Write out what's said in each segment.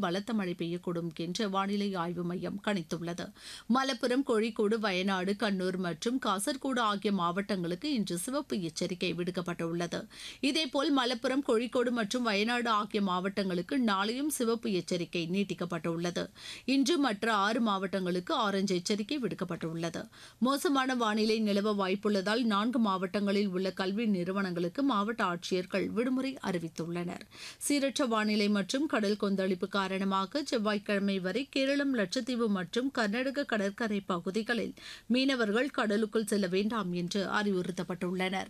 பலத்த மழை பெய்யக்கூடும் என்று வானிலை ஆய்வு மையம் கணித்துள்ளது மலப்புரம் கோழிக்கோடு வயநாடு கண்ணூர் மற்றும் காசர்கோடு ஆகிய மாவட்டங்களுக்கு இன்று சிவப்பு எச்சரிக்கை விடுக்கப்பட்டுள்ளது இதேபோல் மலப்புரம் கோழிக்கோடு மற்றும் வயநாடு ஆகிய மாவட்டங்களுக்கு நாளையும் சிவப்பு எச்சரிக்கை நீட்டிக்கப்பட்டுள்ளது இன்று மற்ற ஆறு மாவட்டங்களுக்கு ஆரஞ்சு எச்சரிக்கை விடுக்கப்பட்டுள்ளது மோசமான வானிலை நிலவ வாய்ப்புள்ளதால் நான்கு மாவட்டங்களில் உள்ள கல்வி நிறுவனங்களுக்கு மாவட்ட ஆட்சியர்கள் விடுமுறை அறிவித்துள்ளனர் சீரற்ற வானிலை மற்றும் கடல் கொந்தளிப்பு காரணமாக செவ்வாய்க்கிழமை வரை கேரளம் லட்சத்தீவு மற்றும் கர்நாடக கடற்கரை பகுதிகளில் மீனவர்கள் கடலுக்குள் செல்ல வேண்டாம் என்று அறிவுறுத்தப்பட்டுள்ளனர்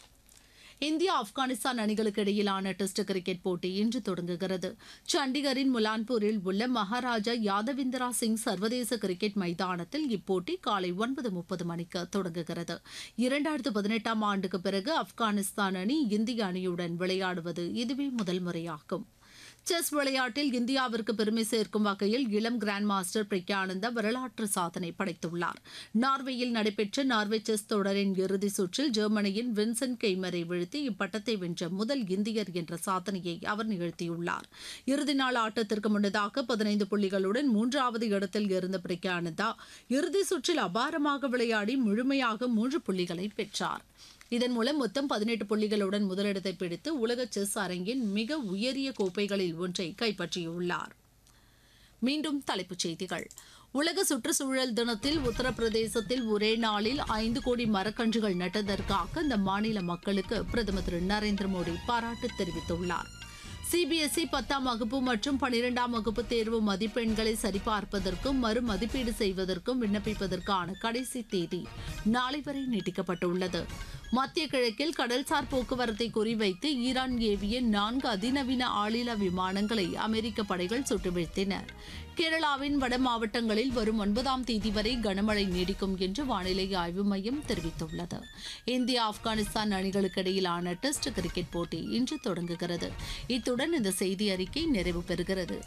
இந்தியா ஆப்கானிஸ்தான் அணிகளுக்கு இடையிலான டெஸ்ட் கிரிக்கெட் போட்டி இன்று தொடங்குகிறது சண்டிகரின் முலான்பூரில் உள்ள மகாராஜா யாதவிந்திரா சிங் சர்வதேச கிரிக்கெட் மைதானத்தில் இப்போட்டி காலை ஒன்பது முப்பது மணிக்கு தொடங்குகிறது இரண்டாயிரத்து பதினெட்டாம் ஆண்டுக்கு பிறகு ஆப்கானிஸ்தான் அணி இந்திய அணியுடன் விளையாடுவது இதுவே முதல் முறையாகும் செஸ் விளையாட்டில் இந்தியாவிற்கு பெருமை சேர்க்கும் வகையில் இளம் கிராண்ட் மாஸ்டர் பிரக்யானந்தா வரலாற்று சாதனை படைத்துள்ளார் நார்வேயில் நடைபெற்ற நார்வே செஸ் தொடரின் இறுதி சுற்றில் ஜெர்மனியின் வின்சென்ட் கெய்மரை வீழ்த்தி இப்பட்டத்தை வென்ற முதல் இந்தியர் என்ற சாதனையை அவர் நிகழ்த்தியுள்ளார் இறுதி நாள் ஆட்டத்திற்கு முன்னதாக பதினைந்து புள்ளிகளுடன் மூன்றாவது இடத்தில் இருந்த பிரக்யானந்தா இறுதி சுற்றில் அபாரமாக விளையாடி முழுமையாக மூன்று புள்ளிகளை பெற்றார் இதன் மூலம் மொத்தம் பதினெட்டு புள்ளிகளுடன் முதலிடத்தை பிடித்து உலக செஸ் அரங்கின் மிக உயரிய கோப்பைகளில் ஒன்றை கைப்பற்றியுள்ளார் மீண்டும் தலைப்புச் செய்திகள் உலக சுற்றுச்சூழல் தினத்தில் உத்தரப்பிரதேசத்தில் ஒரே நாளில் ஐந்து கோடி மரக்கன்றுகள் நட்டதற்காக அந்த மாநில மக்களுக்கு பிரதமர் திரு நரேந்திர மோடி பாராட்டு தெரிவித்துள்ளார் சிபிஎஸ்இ பத்தாம் வகுப்பு மற்றும் பனிரெண்டாம் வகுப்பு தேர்வு மதிப்பெண்களை சரிபார்ப்பதற்கும் மறு மதிப்பீடு செய்வதற்கும் விண்ணப்பிப்பதற்கான கடைசி தேதி நாளை வரை நீட்டிக்கப்பட்டுள்ளது மத்திய கிழக்கில் கடல்சார் போக்குவரத்தை குறிவைத்து ஈரான் ஏவிய நான்கு அதிநவீன ஆளில்லா விமானங்களை அமெரிக்க படைகள் சுட்டு வீழ்த்தின கேரளாவின் வட மாவட்டங்களில் வரும் ஒன்பதாம் தேதி வரை கனமழை நீடிக்கும் என்று வானிலை ஆய்வு மையம் தெரிவித்துள்ளது இந்தியா ஆப்கானிஸ்தான் அணிகளுக்கு இடையிலான டெஸ்ட் கிரிக்கெட் போட்டி இன்று தொடங்குகிறது இத்துடன் இந்த செய்தி அறிக்கை நிறைவு பெறுகிறது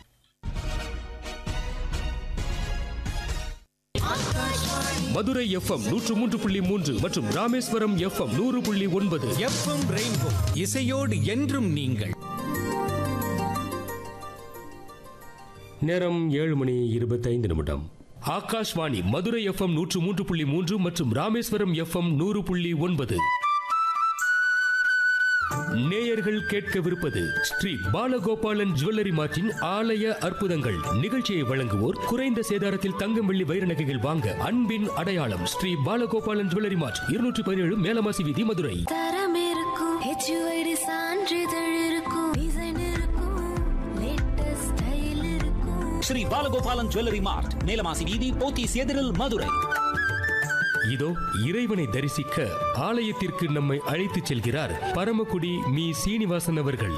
மதுரை எஃப்எம் நூற்று மூன்று புள்ளி மூன்று மற்றும் ராமேஸ்வரம் எஃப்எம் நூறு புள்ளி ஒன்பது எஃப்எம் ரெயின்போ இசையோடு என்றும் நீங்கள் நேரம் ஏழு மணி இருபத்தைந்து நிமிடம் ஆகாஷ்வாணி மதுரை எஃப்எம் நூற்று மூன்று புள்ளி மூன்று மற்றும் ராமேஸ்வரம் எஃப்எம் நூறு புள்ளி ஒன்பது நேயர்கள் கேட்கவிருப்பது ஸ்ரீ பாலகோபாலன் ஜுவல்லரி மார்ட்டின் ஆலய அற்புதங்கள் நிகழ்ச்சியை வழங்குவோர் குறைந்த சேதாரத்தில் தங்கம் வெள்ளி வைர நகைகள் வாங்க அன்பின் அடையாளம் ஸ்ரீ பாலகோபாலன் ஜுவல்லரி மார்ட் இருநூற்றி பதினேழு மேலமாசி வீதி மதுரை தரம் இருக்கும் ஹெச்யூஐடி சான்றிதழ் இருக்கும் டிசைன் இருக்கும் லேட்டஸ்ட் ஸ்டைல் இருக்கும் ஸ்ரீ பாலகோபாலன் ஜுவல்லரி மார்ட் நீலமாசி வீதி போத்தீஸ் எதிரில் மதுரை இதோ இறைவனை தரிசிக்க ஆலயத்திற்கு நம்மை அழைத்துச் செல்கிறார் பரமக்குடி மீ சீனிவாசன் அவர்கள்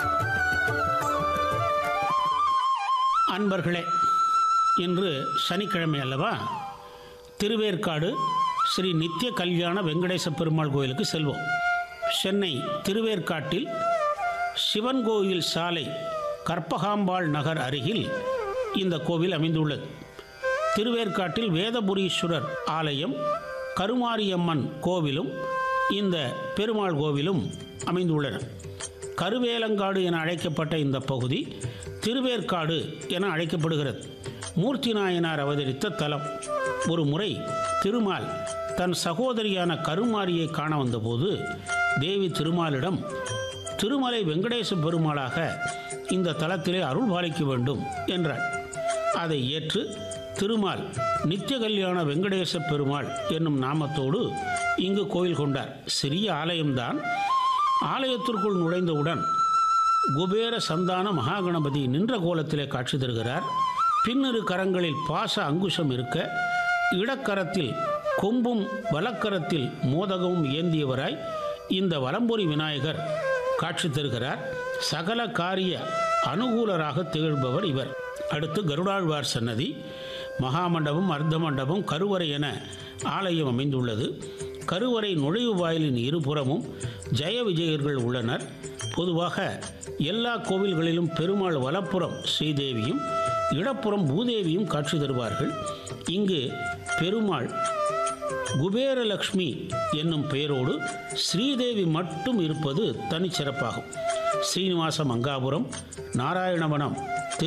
அன்பர்களே இன்று சனிக்கிழமை அல்லவா திருவேற்காடு ஸ்ரீ நித்திய கல்யாண வெங்கடேச பெருமாள் கோயிலுக்கு செல்வோம் சென்னை திருவேற்காட்டில் சிவன் கோயில் சாலை கற்பகாம்பாள் நகர் அருகில் இந்த கோவில் அமைந்துள்ளது திருவேற்காட்டில் வேதபுரீஸ்வரர் ஆலயம் கருமாரியம்மன் கோவிலும் இந்த பெருமாள் கோவிலும் அமைந்துள்ளன கருவேலங்காடு என அழைக்கப்பட்ட இந்த பகுதி திருவேற்காடு என அழைக்கப்படுகிறது மூர்த்தி நாயனார் அவதரித்த தலம் ஒரு முறை திருமால் தன் சகோதரியான கருமாரியை காண வந்தபோது தேவி திருமாலிடம் திருமலை வெங்கடேச பெருமாளாக இந்த தலத்திலே அருள் பாலிக்க வேண்டும் என்றார் அதை ஏற்று திருமால் நித்திய கல்யாண வெங்கடேச பெருமாள் என்னும் நாமத்தோடு இங்கு கோயில் கொண்டார் சிறிய ஆலயம்தான் ஆலயத்திற்குள் நுழைந்தவுடன் குபேர சந்தான மகாகணபதி நின்ற கோலத்திலே காட்சி தருகிறார் பின்னிரு கரங்களில் பாச அங்குஷம் இருக்க இடக்கரத்தில் கொம்பும் வலக்கரத்தில் மோதகமும் ஏந்தியவராய் இந்த வலம்பொறி விநாயகர் காட்சி தருகிறார் சகல காரிய அனுகூலராக திகழ்பவர் இவர் அடுத்து கருடாழ்வார் சன்னதி மகாமண்டபம் அர்த்த மண்டபம் கருவறை என ஆலயம் அமைந்துள்ளது கருவறை நுழைவு வாயிலின் இருபுறமும் ஜெய விஜயர்கள் உள்ளனர் பொதுவாக எல்லா கோவில்களிலும் பெருமாள் வலப்புறம் ஸ்ரீதேவியும் இடப்புறம் பூதேவியும் காட்சி தருவார்கள் இங்கு பெருமாள் குபேரலக்ஷ்மி என்னும் பெயரோடு ஸ்ரீதேவி மட்டும் இருப்பது தனிச்சிறப்பாகும் ஸ்ரீனிவாச மங்காபுரம் நாராயணவனம்